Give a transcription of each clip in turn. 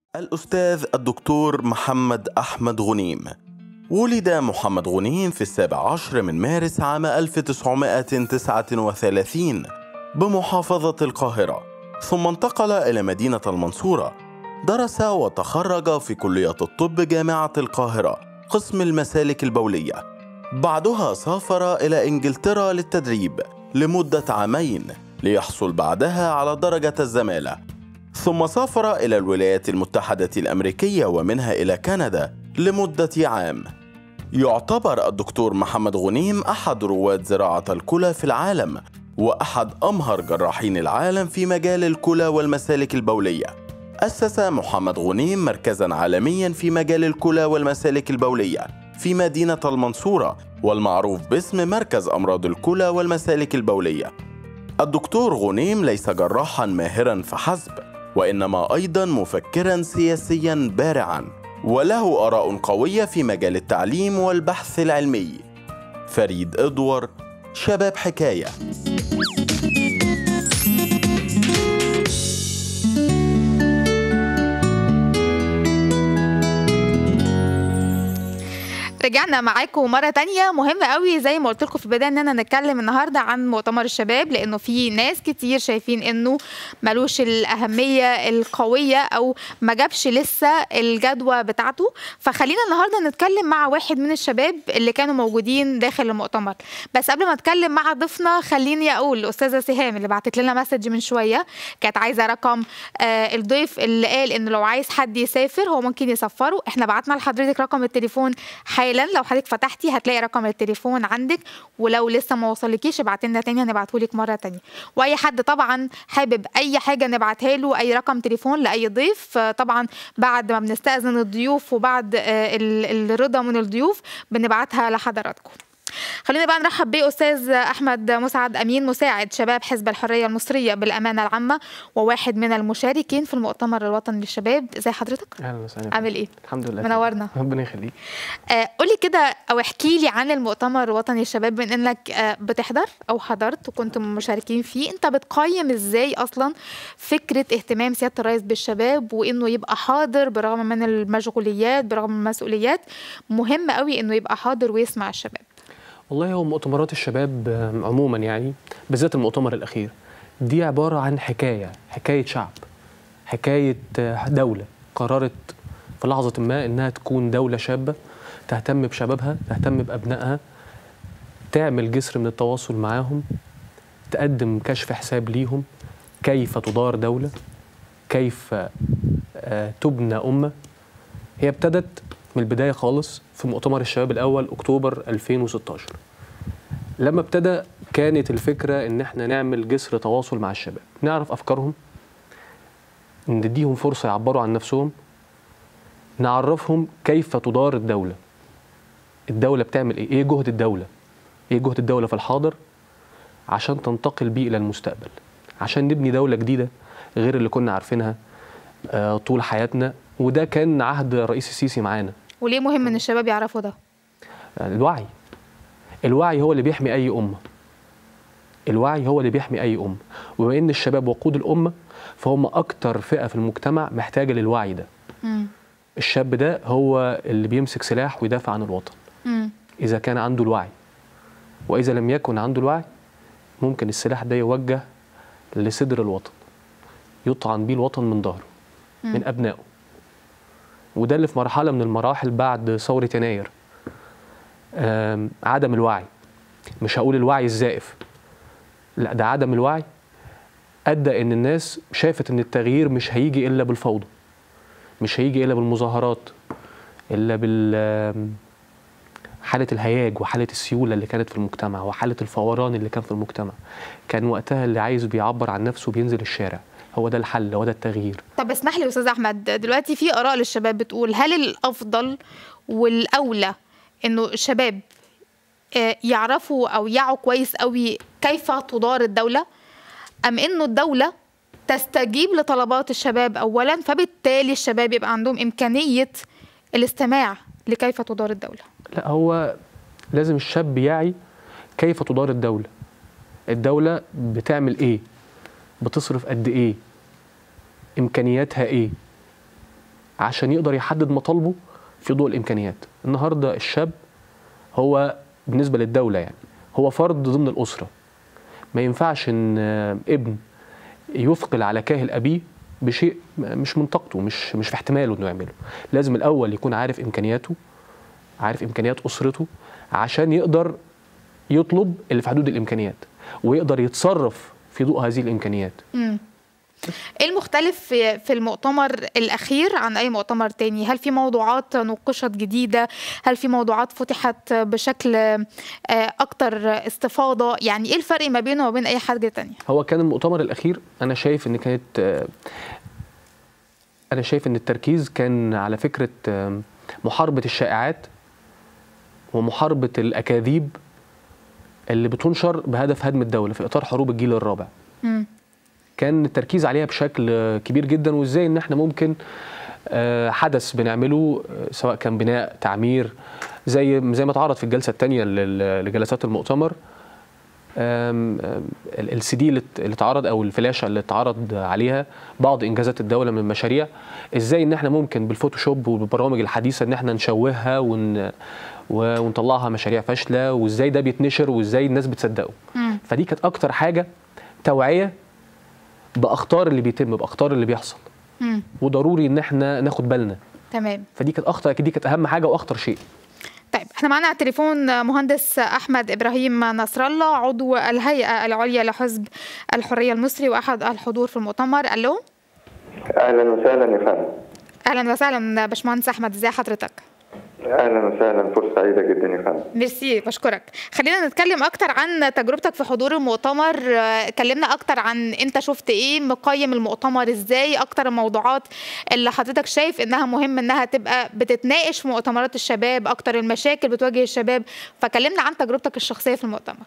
الأستاذ الدكتور محمد أحمد غنيم ولد محمد غنيم في السابع عشر من مارس عام 1939 بمحافظة القاهرة ثم انتقل إلى مدينة المنصورة درس وتخرج في كلية الطب جامعة القاهرة قسم المسالك البولية بعدها سافر إلى إنجلترا للتدريب لمدة عامين ليحصل بعدها على درجة الزمالة ثم سافر إلى الولايات المتحدة الأمريكية ومنها إلى كندا لمدة عام يعتبر الدكتور محمد غنيم أحد رواد زراعة الكلى في العالم وأحد أمهر جراحين العالم في مجال الكلى والمسالك البولية أسس محمد غنيم مركزا عالميا في مجال الكلى والمسالك البولية في مدينة المنصورة والمعروف باسم مركز أمراض الكلى والمسالك البولية الدكتور غنيم ليس جراحا ماهرا فحسب وانما ايضا مفكرا سياسيا بارعا وله اراء قويه في مجال التعليم والبحث العلمي فريد ادوار شباب حكايه رجعنا معاكم مرة تانية مهم قوي زي ما قلت لكم في البداية ان انا نتكلم النهاردة عن مؤتمر الشباب لانه في ناس كتير شايفين انه ملوش الاهمية القوية او ما جابش لسه الجدوى بتاعته فخلينا النهاردة نتكلم مع واحد من الشباب اللي كانوا موجودين داخل المؤتمر بس قبل ما اتكلم مع ضيفنا خليني اقول الاستاذة سهام اللي بعتت لنا مسج من شوية كانت عايزة رقم آه الضيف اللي قال انه لو عايز حد يسافر هو ممكن يسفره احنا بعتنا لحضرتك رقم التليفون حالا لو حضرتك فتحتي هتلاقي رقم التليفون عندك ولو لسه ما وصلكيش ابعت لنا تاني هنبعته لك مره تانية واي حد طبعا حابب اي حاجه نبعتها له اي رقم تليفون لاي ضيف طبعا بعد ما بنستاذن الضيوف وبعد الرضا من الضيوف بنبعتها لحضراتكم خلينا بقى نرحب باستاذ احمد مسعد امين مساعد شباب حزب الحريه المصريه بالامانه العامه وواحد من المشاركين في المؤتمر الوطني للشباب ازي حضرتك اهلا وسهلا عامل ايه الحمد لله منورنا ربنا يخليك آه قولي كده او احكي لي عن المؤتمر الوطني للشباب من انك آه بتحضر او حضرت وكنت مشاركين فيه انت بتقيم ازاي اصلا فكره اهتمام سياده الرئيس بالشباب وانه يبقى حاضر برغم من المشغوليات برغم من المسؤوليات مهم قوي انه يبقى حاضر ويسمع الشباب والله هو مؤتمرات الشباب عموما يعني بالذات المؤتمر الاخير دي عباره عن حكايه حكايه شعب حكايه دوله قررت في لحظه ما انها تكون دوله شابه تهتم بشبابها تهتم بابنائها تعمل جسر من التواصل معاهم تقدم كشف حساب ليهم كيف تدار دوله كيف تبنى امه هي ابتدت من البدايه خالص في مؤتمر الشباب الاول اكتوبر 2016 لما ابتدى كانت الفكره ان احنا نعمل جسر تواصل مع الشباب نعرف افكارهم نديهم فرصه يعبروا عن نفسهم نعرفهم كيف تدار الدوله الدوله بتعمل ايه ايه جهد الدوله ايه جهد الدوله في الحاضر عشان تنتقل بيه الى المستقبل عشان نبني دوله جديده غير اللي كنا عارفينها آه طول حياتنا وده كان عهد الرئيس السيسي معانا وليه مهم ان الشباب يعرفوا ده الوعي الوعي هو اللي بيحمي اي امه الوعي هو اللي بيحمي اي امه وبما ان الشباب وقود الامه فهم اكتر فئه في المجتمع محتاجه للوعي ده مم. الشاب ده هو اللي بيمسك سلاح ويدافع عن الوطن مم. اذا كان عنده الوعي واذا لم يكن عنده الوعي ممكن السلاح ده يوجه لصدر الوطن يطعن بيه الوطن من ظهره من ابنائه وده اللي في مرحلة من المراحل بعد ثورة يناير عدم الوعي مش هقول الوعي الزائف لا ده عدم الوعي أدى إن الناس شافت إن التغيير مش هيجي إلا بالفوضى مش هيجي إلا بالمظاهرات إلا بال حالة الهياج وحالة السيولة اللي كانت في المجتمع وحالة الفوران اللي كان في المجتمع كان وقتها اللي عايز بيعبر عن نفسه بينزل الشارع هو ده الحل هو ده التغيير طب اسمح لي استاذ احمد دلوقتي في اراء للشباب بتقول هل الافضل والاولى انه الشباب يعرفوا او يعوا كويس قوي كيف تدار الدوله ام انه الدوله تستجيب لطلبات الشباب اولا فبالتالي الشباب يبقى عندهم امكانيه الاستماع لكيف تدار الدوله لا هو لازم الشاب يعي كيف تدار الدوله الدوله بتعمل ايه بتصرف قد ايه امكانياتها ايه عشان يقدر يحدد مطالبه في ضوء الامكانيات النهارده الشاب هو بالنسبه للدوله يعني هو فرد ضمن الاسره ما ينفعش ان آه، ابن يثقل على كاهل ابيه بشيء مش من طاقته مش مش في احتماله انه يعمله لازم الاول يكون عارف امكانياته عارف امكانيات اسرته عشان يقدر يطلب اللي في حدود الامكانيات ويقدر يتصرف في ضوء هذه الامكانيات مم. ايه المختلف في في المؤتمر الاخير عن اي مؤتمر تاني هل في موضوعات نوقشت جديده هل في موضوعات فتحت بشكل آه، اكتر استفاضه يعني ايه الفرق ما بينه وبين اي حاجه تانية هو كان المؤتمر الاخير انا شايف ان كانت آه، انا شايف ان التركيز كان على فكره آه، محاربه الشائعات ومحاربه الاكاذيب اللي بتنشر بهدف هدم الدوله في اطار حروب الجيل الرابع مم. كان التركيز عليها بشكل كبير جدا وازاي ان احنا ممكن آه، حدث بنعمله آه، سواء كان بناء تعمير زي زي ما اتعرض في الجلسه الثانيه لجلسات المؤتمر السي دي اللي اللي اتعرض او الفلاشه اللي اتعرض عليها بعض انجازات الدوله من المشاريع ازاي ان احنا ممكن بالفوتوشوب والبرامج الحديثه ان احنا نشوهها ون و- ونطلعها مشاريع فاشله وازاي ده بيتنشر وازاي الناس بتصدقه مم. فدي كانت اكتر حاجه توعيه باخطار اللي بيتم باخطار اللي بيحصل مم. وضروري ان احنا ناخد بالنا تمام فدي كانت اخطر دي كانت اهم حاجه واخطر شيء طيب احنا معانا على التليفون مهندس احمد ابراهيم نصر الله عضو الهيئه العليا لحزب الحريه المصري واحد الحضور في المؤتمر الو اهلا وسهلا يا فندم اهلا وسهلا باشمهندس احمد ازي حضرتك اهلا وسهلا فرصه سعيده جدا يا فندم ميرسي بشكرك خلينا نتكلم اكتر عن تجربتك في حضور المؤتمر آه، كلمنا اكتر عن انت شفت ايه مقيم المؤتمر ازاي اكتر الموضوعات اللي حضرتك شايف انها مهم انها تبقى بتتناقش في مؤتمرات الشباب اكتر المشاكل بتواجه الشباب فكلمنا عن تجربتك الشخصيه في المؤتمر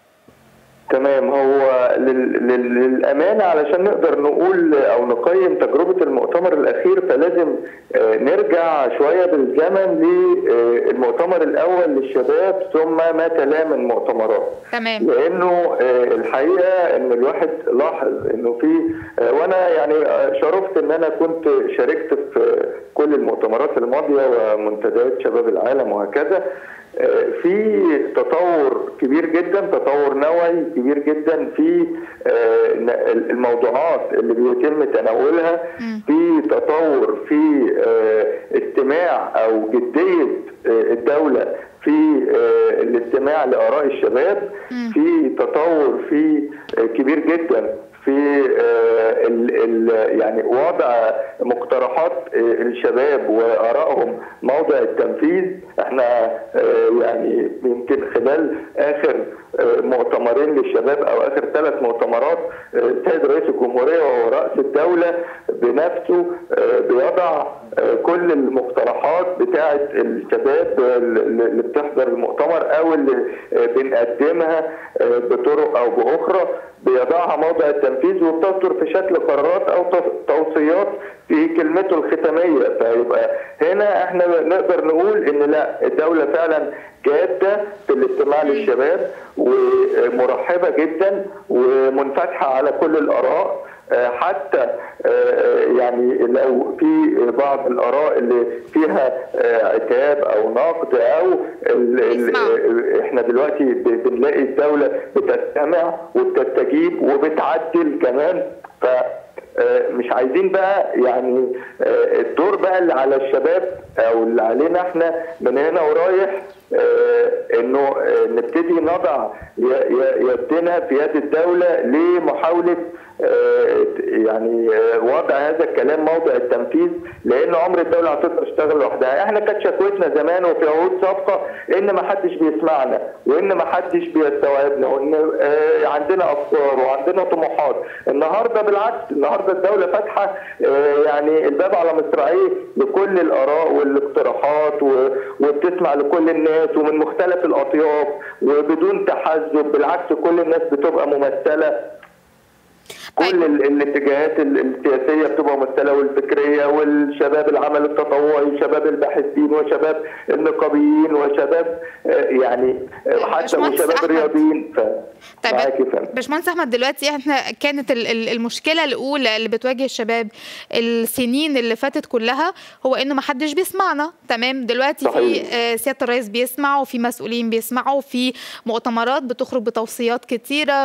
تمام هو لل... لل... للامانه علشان نقدر نقول او نقيم تجربه المؤتمر الاخير فلازم آه، نرجع شويه بالزمن للمؤتمر الاول للشباب ثم ما تلاه من مؤتمرات تمام لانه آه، الحقيقه ان الواحد لاحظ انه في آه، وانا يعني آه، شرفت ان انا كنت شاركت في كل المؤتمرات الماضيه ومنتديات شباب العالم وهكذا آه، في تطور كبير جدا تطور نوعي كبير جدا في آه، ن- الموضوعات اللي بيتم تناولها في تطور في آه، استماع او جديه آه، الدوله في آه، الاستماع لاراء الشباب في تطور في آه، كبير جدا في آه، ال ال يعني وضع مقترحات آه، الشباب وارائهم موضع التنفيذ احنا آه، يعني يمكن خلال اخر آه، مؤتمرين للشباب او اخر ثلاث مؤتمرات آه، السيد رئيس الجمهوريه وهو راس الدوله بنفسه آه، بيضع آه، كل المقترحات بتاعه الشباب اللي بتحضر المؤتمر او اللي آه، بنقدمها آه، بطرق او باخرى بيضعها موضع التنفيذ وبتصدر في شكل قرارات او تص- توصيات في كلمته الختاميه فيبقى هنا احنا نقدر نقول ان لا الدوله فعلا جاده في الاستماع للشباب ومرحبه جدا ومنفتحه على كل الاراء آه، حتى آه، يعني لو في بعض الاراء اللي فيها آه، عتاب او نقد او ال- ال- يسمعوا. احنا دلوقتي ب- بنلاقي الدوله بتستمع وبتستجيب وبتعدل كمان ف آه، مش عايزين بقى يعني آه، الدور بقى اللي على الشباب او اللي علينا احنا من هنا ورايح آه، انه آه، نبتدي نضع ي- ي- يدنا في يد الدوله لمحاوله آه، يعني آه، وضع هذا الكلام موضع التنفيذ لان عمر الدوله هتقدر تشتغل لوحدها احنا كانت شكوتنا زمان وفي عهود سابقه ان ما حدش بيسمعنا وان ما حدش بيستوعبنا وان آه، عندنا افكار وعندنا طموحات النهارده بالعكس النهارده الدوله فاتحه آه، يعني الباب على مصراعيه لكل الاراء والاقتراحات و- وبتسمع لكل الناس ومن مختلف الاطياف وبدون تحزب بالعكس كل الناس بتبقى ممثله كل ال- الاتجاهات ال- السياسيه بتبقى ممثله والفكريه والشباب العمل التطوعي وشباب الباحثين وشباب النقابيين وشباب آه، يعني آه، حتى باشمهندس وشباب أحمد. الرياضيين ف طيب معاك يا فندم. باشمهندس احمد دلوقتي احنا كانت ال- ال- المشكله الاولى اللي بتواجه الشباب السنين اللي فاتت كلها هو انه ما حدش بيسمعنا تمام دلوقتي في صحيح. آه، سياده الرئيس بيسمع وفي مسؤولين بيسمعوا وفي مؤتمرات بتخرج بتوصيات كتيره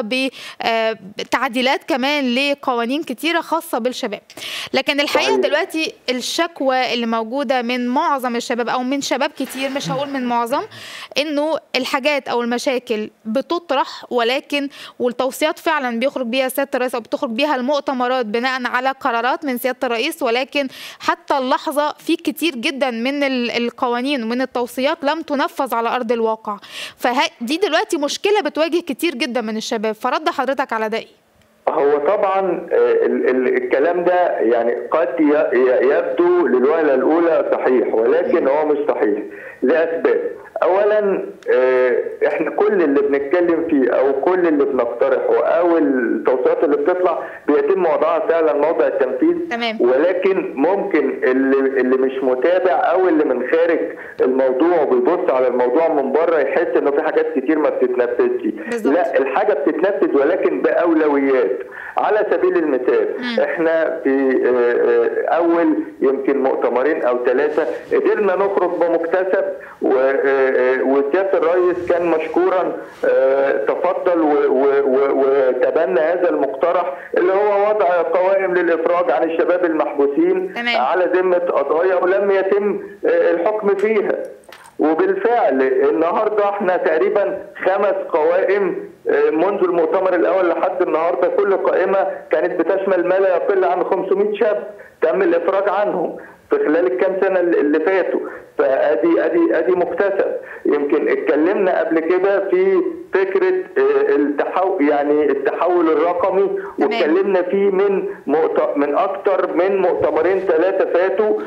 بتعديلات كمان لقوانين كتيره خاصه بالشباب لكن الحقيقه صحيح. دلوقتي الشكوى اللي موجوده من معظم الشباب او من شباب كتير مش هقول من معظم انه الحاجات او المشاكل بتطرح ولكن والتوصيات فعلا بيخرج بيها سياده الرئيس او بتخرج بيها المؤتمرات بناء على قرارات من سياده الرئيس ولكن حتى اللحظه في كتير جدا من ال- القوانين ومن التوصيات لم تنفذ على ارض الواقع فدي دلوقتي مشكله بتواجه كتير جدا من الشباب فرد حضرتك على ده ايه؟ هو طبعا آه، ال- ال- الكلام ده يعني قد ي- ي- يبدو للوهله الاولى صحيح ولكن هو مش صحيح لاسباب اولا آه، احنا كل اللي بنتكلم فيه او كل اللي بنقترحه او التوصيات اللي بتطلع بيتم وضعها فعلا موضع التنفيذ تمام. ولكن ممكن اللي اللي مش متابع او اللي من خارج الموضوع وبيبص على الموضوع من بره يحس انه في حاجات كتير ما بتتنفذش بالظبط. لا الحاجه بتتنفذ ولكن باولويات على سبيل المثال احنا في آه، آه، اول يمكن مؤتمرين او ثلاثه قدرنا نخرج بمكتسب و- آه، آه، وسياده الرئيس كان مشكورا آه، تفضل و- و- و- وتبنى هذا المقترح اللي هو وضع قوائم للافراج عن الشباب المحبوسين تمام. على ذمه قضايا ولم يتم آه، الحكم فيها وبالفعل النهارده احنا تقريبا خمس قوائم آه، منذ المؤتمر الاول لحد النهارده كل قائمه كانت بتشمل ما لا يقل عن 500 شاب تم الافراج عنهم في خلال الكام سنه اللي اللي فاتوا فادي ادي ادي مكتسب يمكن اتكلمنا قبل كده في فكره آه، التحول يعني التحول الرقمي واتكلمنا فيه من مؤت... من اكتر من مؤتمرين ثلاثه فاتوا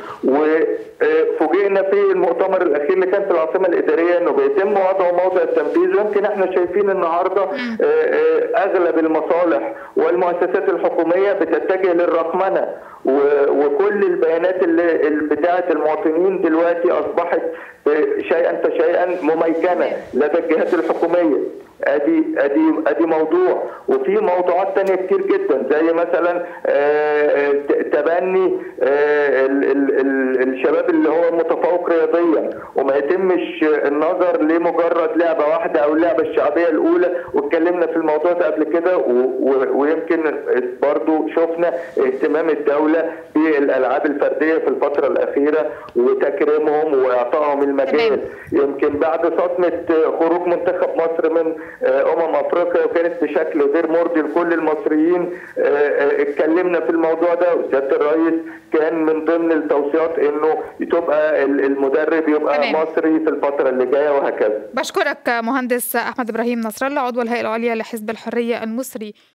وفوجئنا في المؤتمر الاخير اللي كان في العاصمه الاداريه انه بيتم وضعه موضع التنفيذ ويمكن احنا شايفين النهارده آه، آه، اغلب المصالح والمؤسسات الحكوميه بتتجه للرقمنه و- وكل البيانات اللي اللي بتاعه المواطنين دلوقتي اصبحت آه، شيئا فشيئا مميكنه لدى الجهات الحكوميه ادي ادي ادي موضوع وفي موضوعات تانية كتير جدا زي مثلا آه، ت- تبني آه، ال- ال- ال- الشباب اللي هو متفوق رياضيا وما يتمش النظر لمجرد لعبه واحده او اللعبه الشعبيه الاولى واتكلمنا في الموضوع ده قبل كده و- و- ويمكن برضو شفنا اهتمام الدوله بالالعاب الفرديه في الفتره الاخيره وتكريمهم واعطائهم المجال تمام. يمكن بعد صدمه خروج منتخب مصر من آه، امم افريقيا وكانت بشكل غير مرضي لكل المصريين آه، آه، اتكلمنا في الموضوع ده وسياده الرئيس كان من ضمن التوصيات انه تبقى ال- المدرب يبقى تمام. مصري في الفتره اللي جايه وهكذا بشكرك مهندس احمد ابراهيم نصر الله عضو الهيئه العليا لحزب الحريه المصري